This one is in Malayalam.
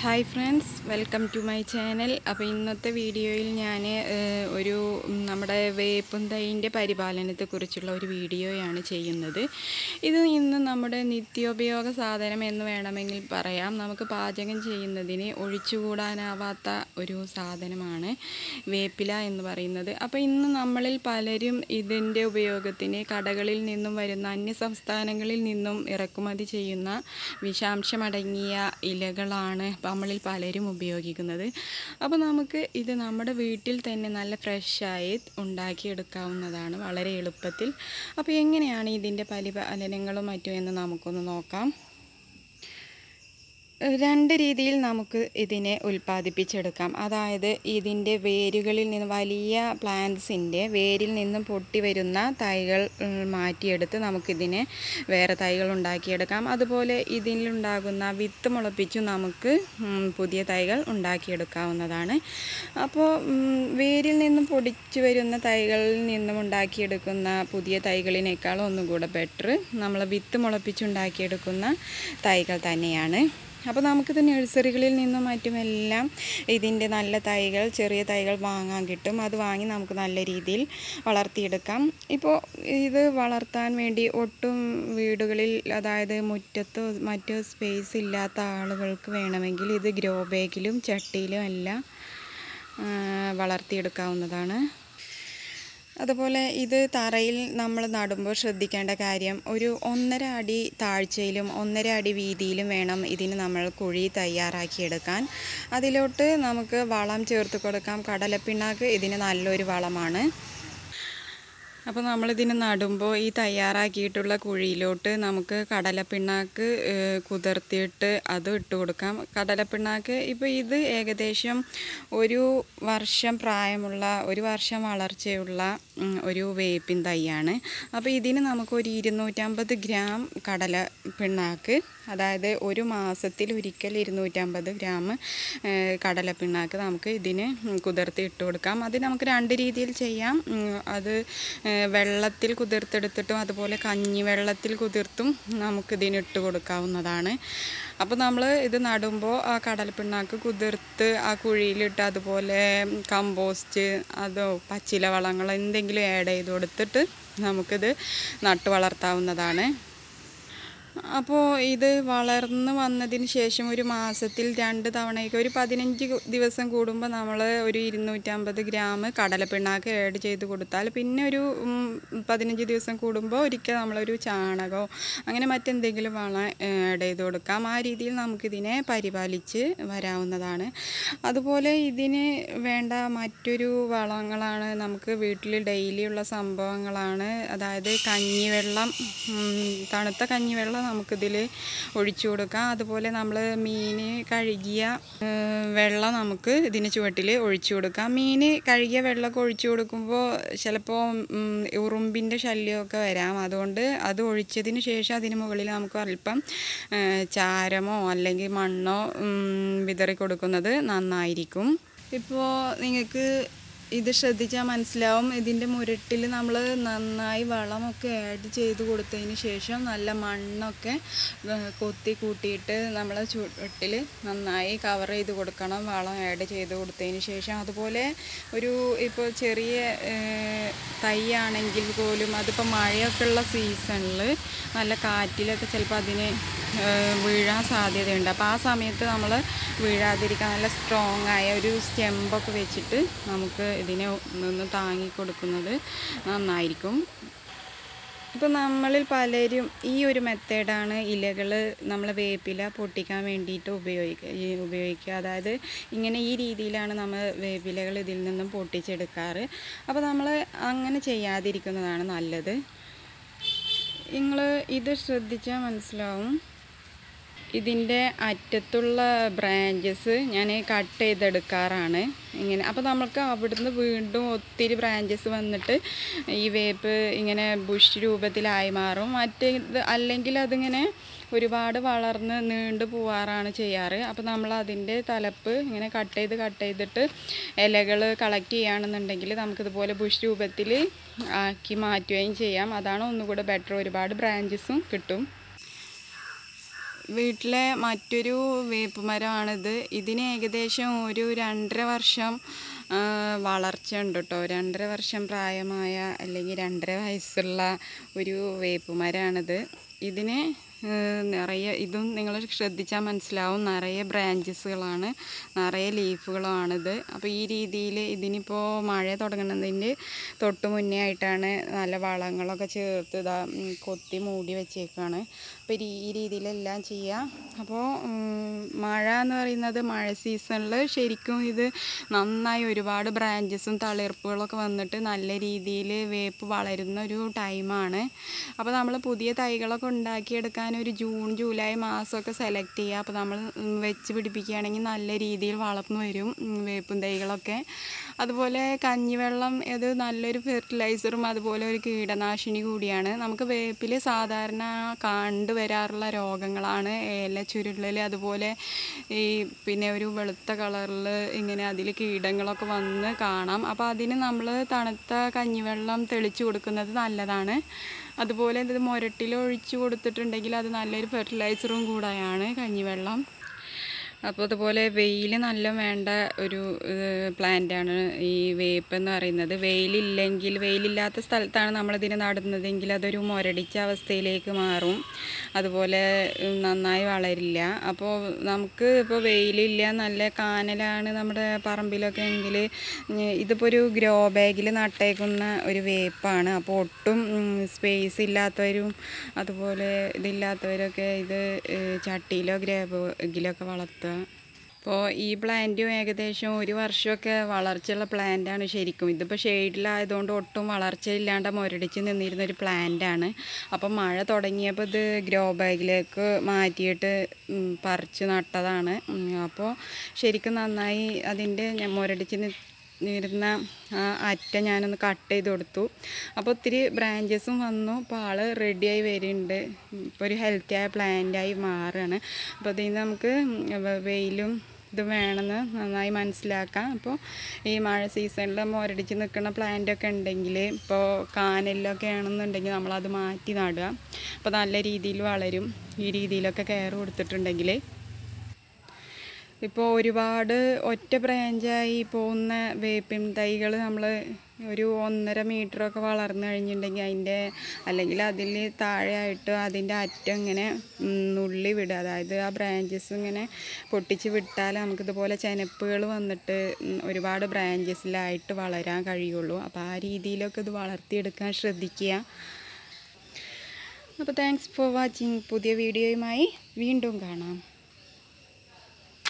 hi friends welcome to my channel അപ്പോൾ ഇന്നത്തെ വീഡിയോയിൽ ഞാൻ ഒരു ഉം, നമ്മുടെ വേപ്പും തൈൻ്റെ പരിപാലനത്തെക്കുറിച്ചുള്ള ഒരു വീഡിയോയാണ് ചെയ്യുന്നത് ഇത് ഇന്ന് നമ്മുടെ നിത്യോപയോഗ സാധനം എന്ന് വേണമെങ്കിൽ പറയാം നമുക്ക് പാചകം ചെയ്യുന്നതിന് ഒഴിച്ചുകൂടാനാവാത്ത ഒരു സാധനമാണ് വേപ്പില എന്ന് പറയുന്നത് അപ്പോൾ ഇന്ന് നമ്മളിൽ പലരും ഇതിൻ്റെ ഉപയോഗത്തിന് കടകളിൽ നിന്നും വരുന്ന അന്യ സംസ്ഥാനങ്ങളിൽ നിന്നും ഇറക്കുമതി ചെയ്യുന്ന വിഷാംശമടങ്ങിയ ഇലകളാണ് നമ്മളിൽ പലരും ഉപയോഗിക്കുന്നത് അപ്പോൾ നമുക്ക് ഇത് നമ്മുടെ വീട്ടിൽ തന്നെ നല്ല ഫ്രഷായി ഉണ്ടാക്കിയെടുക്കാവുന്നതാണ് വളരെ എളുപ്പത്തിൽ അപ്പോൾ എങ്ങനെയാണ് ഇതിൻ്റെ പരിപാലനങ്ങളും മറ്റും എന്ന് നമുക്കൊന്ന് നോക്കാം രണ്ട് രീതിയിൽ നമുക്ക് ഇതിനെ ഉൽപ്പാദിപ്പിച്ചെടുക്കാം അതായത് ഇതിൻ്റെ വേരുകളിൽ നിന്ന് വലിയ പ്ലാന്റ്സിൻ്റെ വേരിൽ നിന്നും പൊട്ടി വരുന്ന തൈകൾ ഉം, മാറ്റിയെടുത്ത് നമുക്കിതിനെ വേറെ തൈകൾ ഉണ്ടാക്കിയെടുക്കാം അതുപോലെ ഇതിലുണ്ടാകുന്ന വിത്ത് മുളപ്പിച്ചു നമുക്ക് ഉം, പുതിയ തൈകൾ ഉണ്ടാക്കിയെടുക്കാവുന്നതാണ് അപ്പോൾ ഉം, വേരിൽ നിന്നും പൊടിച്ചു വരുന്ന തൈകളിൽ നിന്നും ഉണ്ടാക്കിയെടുക്കുന്ന പുതിയ തൈകളിനേക്കാൾ ഒന്നും കൂടെ ബെറ്റർ നമ്മൾ വിത്ത് മുളപ്പിച്ചുണ്ടാക്കിയെടുക്കുന്ന തൈകൾ തന്നെയാണ് അപ്പോൾ നമുക്കിത് നഴ്സറികളിൽ നിന്നും മറ്റുമെല്ലാം ഇതിൻ്റെ നല്ല തൈകൾ ചെറിയ തൈകൾ വാങ്ങാൻ കിട്ടും അത് വാങ്ങി നമുക്ക് നല്ല രീതിയിൽ വളർത്തിയെടുക്കാം ഇപ്പോൾ ഇത് വളർത്താൻ വേണ്ടി ഒട്ടും വീടുകളിൽ അതായത് മുറ്റത്തോ മറ്റോ സ്പേസ് ഇല്ലാത്ത ആളുകൾക്ക് വേണമെങ്കിൽ ഇത് ഗ്രോ ബാഗിലും ചട്ടിയിലും എല്ലാം ആ, വളർത്തിയെടുക്കാവുന്നതാണ് അതുപോലെ ഇത് തറയിൽ നമ്മൾ നടുമ്പോൾ ശ്രദ്ധിക്കേണ്ട കാര്യം ഒരു ഒന്നര അടി താഴ്ചയിലും ഒന്നര അടി വീതിയിലും വേണം ഇതിന് നമ്മൾ കുഴി തയ്യാറാക്കിയെടുക്കാൻ അതിലോട്ട് നമുക്ക് വളം ചേർത്ത് കൊടുക്കാം കടലപ്പിണ്ണാക്ക് ഇതിന് നല്ലൊരു വളമാണ് അപ്പോൾ നമ്മളിതിന് നടുമ്പോൾ ഈ തയ്യാറാക്കിയിട്ടുള്ള കുഴിയിലോട്ട് നമുക്ക് കടലപ്പിണ്ണാക്ക് ഏഹ്, കുതിർത്തിയിട്ട് അത് ഇട്ട് കൊടുക്കാം കടലപ്പിണ്ണാക്ക് ഇപ്പോൾ ഇത് ഏകദേശം ഒരു വർഷം പ്രായമുള്ള ഒരു വർഷം വളർച്ചയുള്ള ഉം, ഒരു വേപ്പിൻ തൈയാണ് അപ്പോൾ ഇതിന് നമുക്കൊരു ഇരുന്നൂറ്റമ്പത് ഗ്രാം കടല പിണ്ണാക്ക് അതായത് ഒരു മാസത്തിൽ ഒരിക്കൽ ഇരുന്നൂറ്റമ്പത് ഗ്രാം ഏഹ്, കടലപ്പിണ്ണാക്ക് നമുക്ക് ഇതിന് ഉം, കുതിർത്തി ഇട്ട് കൊടുക്കാം അത് നമുക്ക് രണ്ട് രീതിയിൽ ചെയ്യാം ഉം, അത് ഏഹ്, വെള്ളത്തിൽ കുതിർത്തെടുത്തിട്ടും അതുപോലെ കഞ്ഞി വെള്ളത്തിൽ കുതിർത്തും നമുക്കിതിന് ഇട്ട് കൊടുക്കാവുന്നതാണ് അപ്പോൾ നമ്മൾ ഇത് നടുമ്പോൾ ആ കടലപ്പിണ്ണാക്ക് കുതിർത്ത് ആ കുഴിയിലിട്ട് അതുപോലെ കമ്പോസ്റ്റ് അതോ പച്ചില വളങ്ങൾ എന്തെങ്കിലും ആഡ് ചെയ്ത് കൊടുത്തിട്ട് നമുക്കിത് നട്ട് വളർത്താവുന്നതാണ് അപ്പോൾ ഇത് വളർന്ന് വന്നതിന് ശേഷം ഒരു മാസത്തിൽ രണ്ട് തവണയൊക്കെ ഒരു പതിനഞ്ച് കു- ദിവസം കൂടുമ്പോൾ നമ്മൾ ഒരു ഇരുന്നൂറ്റമ്പത് ഗ്രാം കടലപ്പിണ്ണാക്ക് ആഡ് ചെയ്ത് കൊടുത്താൽ പിന്നെ ഒരു ഉം, പതിനഞ്ച് ദിവസം കൂടുമ്പോൾ ഒരിക്കൽ നമ്മളൊരു ചാണകമോ അങ്ങനെ മറ്റെന്തെങ്കിലും വളം ആഡ് ചെയ്ത് കൊടുക്കാം ആ രീതിയിൽ നമുക്കിതിനെ പരിപാലിച്ച് വരാവുന്നതാണ് അതുപോലെ ഇതിന് വേണ്ട മറ്റൊരു വളങ്ങളാണ് നമുക്ക് വീട്ടിൽ ഡെയിലി ഉള്ള സംഭവങ്ങളാണ് അതായത് കഞ്ഞിവെള്ളം ഉം, തണുത്ത കഞ്ഞിവെള്ളം നമുക്കിതിൽ ഒഴിച്ചു കൊടുക്കാം അതുപോലെ നമ്മൾ മീൻ കഴുകിയ ഏഹ്, വെള്ളം നമുക്ക് ഇതിന് ചുവട്ടിൽ ഒഴിച്ചു കൊടുക്കാം മീൻ കഴുകിയ വെള്ളമൊക്കെ ഒഴിച്ചു കൊടുക്കുമ്പോൾ ചിലപ്പോൾ ഉറുമ്പിൻ്റെ ശല്യമൊക്കെ വരാം അതുകൊണ്ട് അത് ഒഴിച്ചതിന് ശേഷം അതിന് മുകളിൽ നമുക്ക് അല്പം ഏഹ്, ചാരമോ അല്ലെങ്കിൽ മണ്ണോ ഉം, വിതറി കൊടുക്കുന്നത് നന്നായിരിക്കും ഇപ്പോൾ നിങ്ങൾക്ക് ഇത് ശ്രദ്ധിച്ചാൽ മനസ്സിലാവും ഇതിൻ്റെ മുരട്ടിൽ നമ്മൾ നന്നായി വളമൊക്കെ ആഡ് ചെയ്ത് കൊടുത്തതിന് ശേഷം നല്ല മണ്ണൊക്കെ ഏഹ്, കൊത്തി കൂട്ടിയിട്ട് നമ്മൾ ചുവട്ടിൽ നന്നായി കവർ ചെയ്ത് കൊടുക്കണം വളം ആഡ് ചെയ്ത് കൊടുത്തതിന് ശേഷം അതുപോലെ ഒരു ഇപ്പോൾ ചെറിയ ഏഹ്, തൈയാണെങ്കിൽ പോലും അതിപ്പോൾ മഴയൊക്കെ ഉള്ള സീസണിൽ നല്ല കാറ്റിലൊക്കെ ചിലപ്പോൾ അതിന് ഏഹ്, വീഴാൻ സാധ്യതയുണ്ട് അപ്പോൾ ആ സമയത്ത് നമ്മൾ വീഴാതിരിക്കാൻ നല്ല സ്ട്രോങ് ആയ ഒരു സ്റ്റെമ്പൊക്കെ വെച്ചിട്ട് നമുക്ക് ഇതിനെ നിന്ന് താങ്ങി കൊടുക്കുന്നത് നന്നായിരിക്കും ഇപ്പോൾ നമ്മളിൽ പലരും ഈ ഒരു മെത്തേഡാണ് ഇലകൾ നമ്മൾ വേപ്പില പൊട്ടിക്കാൻ വേണ്ടിയിട്ട് ഉപയോഗിക്കുക ഈ ഉപയോഗിക്കുക അതായത് ഇങ്ങനെ ഈ രീതിയിലാണ് നമ്മൾ വേപ്പിലകൾ ഇതിൽ നിന്നും പൊട്ടിച്ചെടുക്കാറ് അപ്പോൾ നമ്മൾ അങ്ങനെ ചെയ്യാതിരിക്കുന്നതാണ് നല്ലത് നിങ്ങൾ ഇത് ശ്രദ്ധിച്ചാൽ മനസ്സിലാവും ഇതിൻ്റെ അറ്റത്തുള്ള ബ്രാഞ്ചസ് ഞാൻ കട്ട് ചെയ്തെടുക്കാറാണ് ഇങ്ങനെ അപ്പോൾ നമുക്ക് അവിടുന്ന് വീണ്ടും ഒത്തിരി ബ്രാഞ്ചസ് വന്നിട്ട് ഈ വേപ്പ് ഇങ്ങനെ ബുഷ് രൂപത്തിലായി മാറും മറ്റേത് അല്ലെങ്കിൽ അതിങ്ങനെ ഒരുപാട് വളർന്ന് നീണ്ടു പോവാറാണ് ചെയ്യാറ് അപ്പോൾ നമ്മൾ അതിൻ്റെ തലപ്പ് ഇങ്ങനെ കട്ട് ചെയ്ത് കട്ട് ചെയ്തിട്ട് ഇലകൾ കളക്ട് ചെയ്യുകയാണെന്നുണ്ടെങ്കിൽ നമുക്കിതുപോലെ ബുഷ് രൂപത്തിൽ ആക്കി മാറ്റുകയും ചെയ്യാം അതാണ് ഒന്നുകൂടെ ബെറ്റർ ഒരുപാട് ബ്രാഞ്ചസും കിട്ടും വീട്ടിലെ മറ്റൊരു വേപ്പ് മരമാണിത് ഇതിന് ഏകദേശം ഒരു രണ്ടര വർഷം ആ, വളർച്ച ഉണ്ട് കേട്ടോ രണ്ടര വർഷം പ്രായമായ അല്ലെങ്കിൽ രണ്ടര വയസ്സുള്ള ഒരു വേപ്പ് മരമാണിത് ഇതിന് ഏഹ്, നിറയെ ഇതും നിങ്ങൾ ശ്രദ്ധിച്ചാൽ മനസ്സിലാവും നിറയെ ബ്രാഞ്ചസുകളാണ് നിറയെ ലീഫുകളാണിത് അപ്പോൾ ഈ രീതിയിൽ ഇതിനിപ്പോൾ മഴ തുടങ്ങുന്നതിൻ്റെ തൊട്ട് മുന്നേ ആയിട്ടാണ് നല്ല വളങ്ങളൊക്കെ ചേർത്ത് ഇതാ ഉം, കൊത്തി മൂടി വെച്ചേക്കാണ് അപ്പോൾ ഈ രീതിയിലെല്ലാം ചെയ്യാം അപ്പോൾ ഉം, മഴ എന്ന് പറയുന്നത് മഴ സീസണിൽ ശരിക്കും ഇത് നന്നായി ഒരുപാട് ബ്രാഞ്ചസും തളിർപ്പുകളൊക്കെ വന്നിട്ട് നല്ല രീതിയിൽ വേപ്പ് വളരുന്ന ഒരു ടൈമാണ് അപ്പോൾ നമ്മൾ പുതിയ തൈകളൊക്കെ ഉണ്ടാക്കിയെടുക്കാൻ ഒരു ജൂൺ ജൂലൈ മാസമൊക്കെ സെലക്ട് ചെയ്യുക അപ്പോൾ നമ്മൾ ഉം, വെച്ച് പിടിപ്പിക്കുകയാണെങ്കിൽ നല്ല രീതിയിൽ വളർന്നു വരും ഉം, വേപ്പും തൈകളൊക്കെ അതുപോലെ കഞ്ഞിവെള്ളം ഇത് നല്ലൊരു ഫെർട്ടിലൈസറും അതുപോലെ ഒരു കീടനാശിനി കൂടിയാണ് നമുക്ക് വേപ്പിൽ സാധാരണ കണ്ടുവരാറുള്ള രോഗങ്ങളാണ് ഏല ചുരുളൽ അതുപോലെ ഈ പിന്നെ ഒരു വെളുത്ത കളറിൽ ഇങ്ങനെ അതിൽ കീടങ്ങളൊക്കെ വന്ന് കാണാം അപ്പോൾ അതിന് നമ്മൾ തണുത്ത കഞ്ഞിവെള്ളം തെളിച്ച് കൊടുക്കുന്നത് നല്ലതാണ് അതുപോലെ ഇത് മുരട്ടിൽ ഒഴിച്ച് കൊടുത്തിട്ടുണ്ടെങ്കിൽ അത് നല്ലൊരു ഫെർട്ടിലൈസറും കൂടെയാണ് കഞ്ഞിവെള്ളം അപ്പോൾ അതുപോലെ വെയിൽ നല്ല വേണ്ട ഒരു പ്ലാന്റാണ് ഈ വേപ്പ് എന്ന് പറയുന്നത് വെയിലില്ലെങ്കിൽ വെയിലില്ലാത്ത സ്ഥലത്താണ് നമ്മളിതിനെ നടുന്നതെങ്കിൽ അതൊരു മുരടിച്ച അവസ്ഥയിലേക്ക് മാറും അതുപോലെ ഉം, നന്നായി വളരില്ല അപ്പോൾ നമുക്ക് ഇപ്പോൾ വെയിലില്ല നല്ല കാനലാണ് നമ്മുടെ പറമ്പിലൊക്കെ എങ്കിൽ ഇതിപ്പോൾ ഒരു ഗ്രോ ബാഗിൽ നട്ടേക്കുന്ന ഒരു വേപ്പാണ് അപ്പോൾ ഒട്ടും സ്പേസ് ഇല്ലാത്തവരും അതുപോലെ ഇതില്ലാത്തവരൊക്കെ ഇത് ഏഹ്, ചട്ടിയിലോ ഗ്രോ ബാഗിലൊക്കെ വളർത്തുക അപ്പോൾ ഈ പ്ലാന്റും ഏകദേശം ഒരു വർഷമൊക്കെ വളർച്ചയുള്ള പ്ലാന്റാണ് ശരിക്കും ഇതിപ്പോൾ ഷെയ്ഡിലായതുകൊണ്ട് ഒട്ടും വളർച്ചയില്ലാണ്ട് മുരടിച്ച് നിന്നിരുന്ന ഒരു പ്ലാന്റാണ് അപ്പം മഴ തുടങ്ങിയപ്പോൾ ഇത് ഗ്രോ ബാഗിലേക്ക് മാറ്റിയിട്ട് ഉം, പറിച്ച് നട്ടതാണ് ഉം, അപ്പോൾ ശരിക്കും നന്നായി അതിൻ്റെ ഞാൻ മുരടിച്ച് നി ഇരുന്ന ആ അറ്റ ഞാനൊന്ന് കട്ട് ചെയ്ത് കൊടുത്തു അപ്പോൾ ഒത്തിരി ബ്രാഞ്ചസും വന്നു അപ്പോൾ ആൾ റെഡിയായി വരുന്നുണ്ട് ഇപ്പോൾ ഒരു ഹെൽത്തിയായ പ്ലാന്റായി മാറുകയാണ് അപ്പോൾ അതിൽ നിന്ന് നമുക്ക് വെ- വെയിലും ഇത് വേണമെന്ന് നന്നായി മനസ്സിലാക്കാം അപ്പോൾ ഈ മഴ സീസണിൽ മുരടിച്ച് നിൽക്കുന്ന പ്ലാന്റൊക്കെ ഉണ്ടെങ്കിൽ ഇപ്പോൾ കാനലിലൊക്കെ ആണെന്നുണ്ടെങ്കിൽ നമ്മളത് മാറ്റി നടുക അപ്പോൾ നല്ല രീതിയിൽ വളരും ഈ രീതിയിലൊക്കെ കെയർ കൊടുത്തിട്ടുണ്ടെങ്കിൽ ഇപ്പോൾ ഒരുപാട് ഒറ്റ ബ്രാഞ്ചായി പോകുന്ന വേപ്പിൻ തൈകൾ നമ്മൾ ഒരു ഒന്നര മീറ്ററൊക്കെ വളർന്നു കഴിഞ്ഞിട്ടുണ്ടെങ്കിൽ അതിൻ്റെ അല്ലെങ്കിൽ അതിൽ താഴെയായിട്ട് അതിൻ്റെ അറ്റം ഇങ്ങനെ ഉം, നുള്ളി വിടുക അതായത് ആ ബ്രാഞ്ചസ് ഇങ്ങനെ പൊട്ടിച്ച് വിട്ടാൽ നമുക്കിതുപോലെ ചെനപ്പുകൾ വന്നിട്ട് ഉം, ഒരുപാട് ബ്രാഞ്ചസിലായിട്ട് വളരാൻ കഴിയുള്ളൂ അപ്പോൾ ആ രീതിയിലൊക്കെ ഇത് വളർത്തിയെടുക്കാൻ ശ്രദ്ധിക്കുക അപ്പോൾ താങ്ക്സ് ഫോർ വാച്ചിങ് പുതിയ വീഡിയോയുമായി വീണ്ടും കാണാം